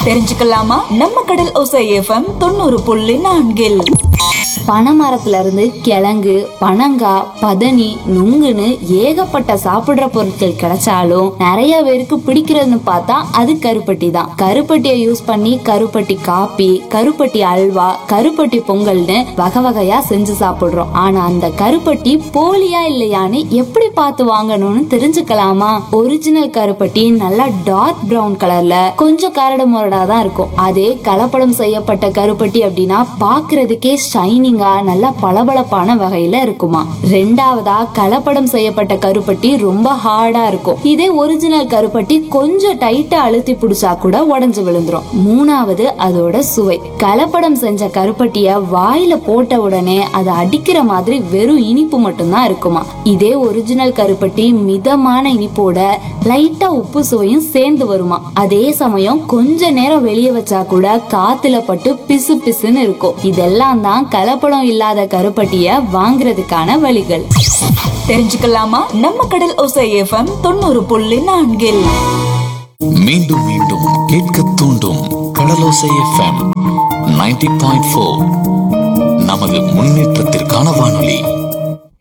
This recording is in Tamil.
தெரிஞ்சுக்கலாமா நம்ம கடல் ஓசை எஃப்எம் தொண்ணூறு புள்ளி நான்கில் பனைமரத்துல இருந்து கிழங்கு பனங்காய் பதனி நுங்குன்னு ஏகப்பட்ட சாப்பிடுற பொருட்கள் கிடைச்சாலும் நிறைய பேருக்கு பிடிக்கிறதுன்னு பார்த்தா அது கருப்பட்டி தான் கருப்பட்டியை யூஸ் பண்ணி கருப்பட்டி காப்பி கருப்பட்டி அல்வா கருப்பட்டி பொங்கல்னு வகை வகையா செஞ்சு சாப்பிடுறோம் ஆனா அந்த கருப்பட்டி போலியா இல்லையான்னு எப்படி பார்த்து வாங்கணும்னு தெரிஞ்சுக்கலாமா ஒரிஜினல் கருப்பட்டி நல்லா டார்க் பிரவுன் கலர்ல கொஞ்சம் கரடு முரடா தான் இருக்கும் அதே கலப்படம் செய்யப்பட்ட கருப்பட்டி அப்படின்னா பாக்குறதுக்கே ஷைனிங்கா நல்லா பளபளப்பான வகையில இருக்குமா ரெண்டாவதா கலப்படம் செய்யப்பட்ட கருப்பட்டி ரொம்ப ஹார்டா இருக்கும் இதே ஒரிஜினல் கருப்பட்டி கொஞ்சம் டைட்டா அழுத்தி பிடிச்சா கூட உடைஞ்சு விழுந்துரும் மூணாவது அதோட சுவை கலப்படம் செஞ்ச கருப்பட்டிய வாயில போட்ட உடனே அதை அடிக்கிற மாதிரி வெறும் இனிப்பு மட்டும்தான் இருக்குமா இதே ஒரிஜினல் கருப்பட்டி மிதமான இனிப்போட லைட்டா உப்பு சுவையும் சேர்ந்து வருமா அதே சமயம் கொஞ்ச நேரம் வெளியே வச்சா கூட காத்துல பட்டு பிசு பிசுன்னு இருக்கும் இதெல்லாம் தான் கலப்படம் இல்லாத கருப்பட்டிய வாங்குறதுக்கான வழிகள் தெரிஞ்சுக்கலாமா நம்ம கடல் ஓசை எஃப்எம் தொண்ணூறு புள்ளி நான்கில் மீண்டும் மீண்டும் கேட்க தூண்டும் Kadalosai FM ninety point four நமது முன்னேற்றத்திற்கான வானொலி